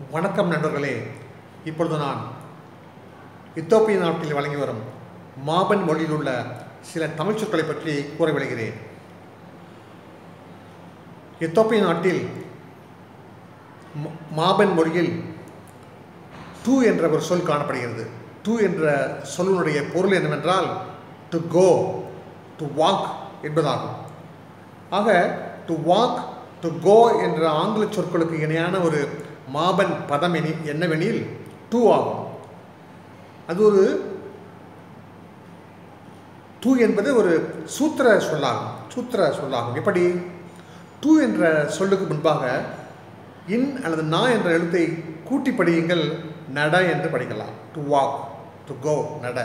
வணக்கம் நண்பர்களே இப்பொழுது நான் இத்தோப்பிய நாட்டில் வழங்கி வரும் மாபன் மொழியில் உள்ள சில தமிழ் சொற்களை பற்றி கூற விளைகிறேன் எத்தோப்பிய நாட்டில் ம- மாபன் மொழியில் டூ என்ற ஒரு சொல் காணப்படுகிறது டூ என்ற சொல்லினுடைய பொருள் என்னவென்றால் டு கோ டு வாக் என்பதாகும் ஆக டு வாக் டு கோ என்ற ஆங்கில சொற்களுக்கு இணையான ஒரு மாபன் பதம் எனி என்னவெனில் டூ ஆகும் அது ஒரு டூ என்பது ஒரு சூத்திர சொல்லாகும் சூத்திர சொல்லாகும் எப்படி டூ என்ற சொல்லுக்கு முன்பாக இன் அல்லது நா என்ற எழுத்தை கூட்டி படியுங்கள் நட என்று படிக்கலாம் டு வாக் டு கோ நட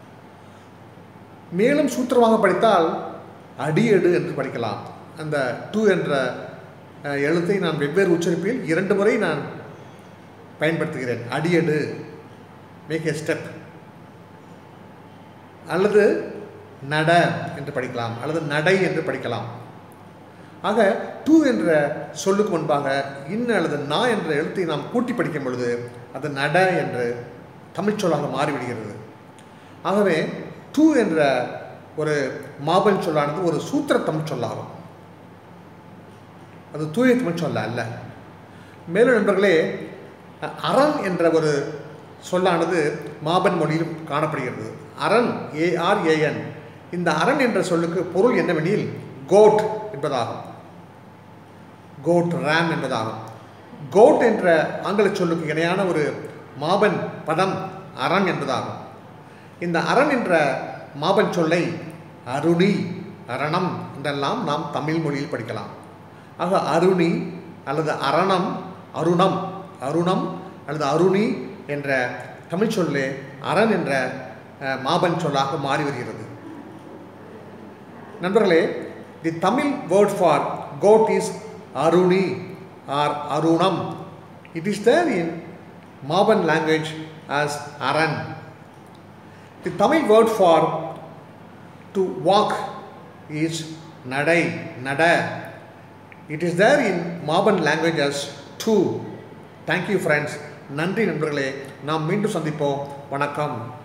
மேலும் சூத்திரமாக படித்தால் அடியெடு என்று படிக்கலாம் அந்த டூ என்ற அஹ், எழுத்தை நான் வெவ்வேறு உச்சரிப்பில் இரண்டு முறை நான் பயன்படுத்துகிறேன் அடியெடு மேக் எ ஸ்டெப் அல்லது நட என்று படிக்கலாம் அல்லது நடை என்று படிக்கலாம் ஆக டூ என்ற சொல்லுக்கு முன்பாக இன் அல்லது நா என்ற எழுத்தை நாம் கூட்டி படிக்கும் பொழுது அது நட என்று தமிழ் சொல்லாக மாறிவிடுகிறது ஆகவே டூ என்ற ஒரு மாபல் சொல்லானது ஒரு சூத்திர தமிழ் சொல்லாகும் அது தூய தமிழ் சொல்ல அல்ல மேலும் நண்பர்களே அ- அரண் என்ற ஒரு சொல்லானது மாபன் மொழியில் காணப்படுகிறது அரண் ஏஆர்ஏஎன் இந்த அரண் என்ற சொல்லுக்கு பொருள் என்னவெனில் கோட் என்பதாகும் கோட் ரேம் என்பதாகும் கோட் என்ற ஆங்கில சொல்லுக்கு இணையான ஒரு மாபன் பதம் அரண் என்பதாகும் இந்த அரண் என்ற மாபன் சொல்லை அருணி அரணம் என்றெல்லாம் நாம் தமிழ் மொழியில் படிக்கலாம் ஆக அருணி அல்லது அரணம் அருணம் அருணம் அல்லது அருணி என்ற தமிழ் சொல்லே அரண் என்ற அஹ், மாபன் சொல்லாக மாறி வருகிறது நண்பர்களே the Tamil word for goat is அருணி ஆர் அருணம் இட் இஸ் தேர் இன் மாபன் லாங்குவேஜ் ஆஸ் அரண் the Tamil word for to walk is நடை நட இட் இஸ் தேர் இன் மாபன் language as too thank you friends நன்றி நண்பர்களே நாம் மீண்டும் சந்திப்போம் வணக்கம்